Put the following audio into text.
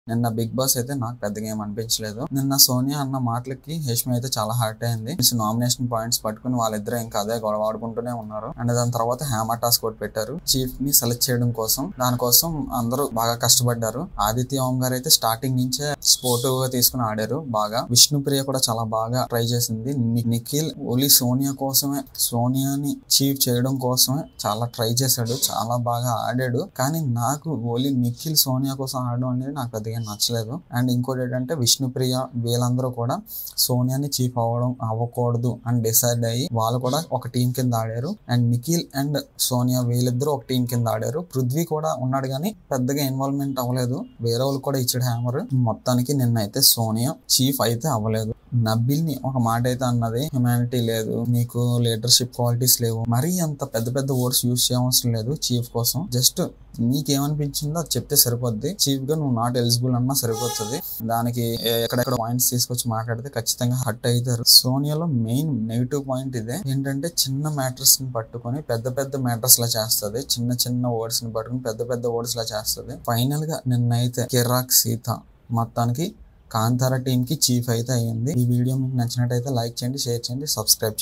నిన్న big boss అయితే నాకు పెద్దగా ఏం అనిపించలేదు నిన్న సోనియా అన్న మాటలకి హేష్మి అయితే చాలా హర్ట్ అయింది నామినేషన్ పాయింట్స్ పట్టుకుని వాళ్ళిద్దరు ఇంకా అదే గొడవ ఆడుకుంటూనే ఉన్నారు అండ్ దాని తర్వాత హ్యామర్ టాస్క్ ఒకటి పెట్టారు చీఫ్ ని సెలెక్ట్ చేయడం కోసం దానికోసం అందరూ బాగా కష్టపడ్డారు ఆదిత్య ఓం గారు అయితే స్టార్టింగ్ నుంచే స్పోర్టివ్ గా తీసుకుని ఆడారు బాగా విష్ణుప్రియ కూడా చాలా బాగా ట్రై చేసింది ని- నిఖిల్ ఓన్లీ సోనియా కోసమే సోనియాని చీఫ్ చేయడం కోసమే చాలా ట్రై చేశాడు చాలా బాగా ఆడాడు కానీ నాకు ఓన్లీ నిఖిల్ సోనియా కోసం ఆడడం అనేది నాకు పెద్దగా నచ్చలేదు అండ్ ఇంకోటి ఏంటంటే విష్ణుప్రియ వీళ్ళందరూ కూడా సోనియాని చీఫ్ అవ్వడం అవ్వకూడదు అని డిసైడ్ అయ్యి వాళ్ళు కూడా ఒక టీం కింద ఆడారు అండ్ నిఖిల్ అండ్ సోనియా వీళ్ళిద్దరూ ఒక టీం కింద ఆడారు పృథ్వీ కూడా ఉన్నాడు కానీ పెద్దగా ఇన్వాల్వ్మెంట్ అవ్వలేదు వేరే వాళ్ళు కూడా ఇచ్చాడు హ్యామర్ మొత్తానికి నిన్నైతే సోనియా చీఫ్ అయితే అవ్వలేదు నబిల్ ని ఒక మాట అయితే అన్నది హ్యుమానిటీ లేదు నీకు లీడర్షిప్ క్వాలిటీస్ లేవు మరీ అంత పెద్ద పెద్ద వర్డ్స్ యూస్ చేయవసరం లేదు చీఫ్ కోసం జస్ట్ నీకేమనిపించిందో అది చెప్తే సరిపోద్ది చీఫ్ గా నువ్వు నాట్ ఎలిజిబుల్ అన్నా సరిపోతుంది దానికి ఎక్కడెక్కడ పాయింట్స్ తీసుకొచ్చి మాట్లాడితే ఖచ్చితంగా హట్ అవుతారు సోనియాలో మెయిన్ నెగిటివ్ పాయింట్ ఇదే ఏంటంటే చిన్న మ్యాటర్స్ ని పట్టుకొని పెద్ద పెద్ద మ్యాటర్స్ లా చేస్తుంది చిన్న చిన్న వర్డ్స్ ని పట్టుకొని పెద్ద పెద్ద వర్డ్స్ లా చేస్తుంది ఫైనల్ గా నిన్నైతే కిరాక్ సీత మొత్తానికి కాంతార టీమ్ కి చీఫ్ అయితే అయ్యింది ఈ వీడియో మీకు నచ్చినట్టయితే లైక్ చేయండి షేర్ చేయండి సబ్స్క్రైబ్ చేయండి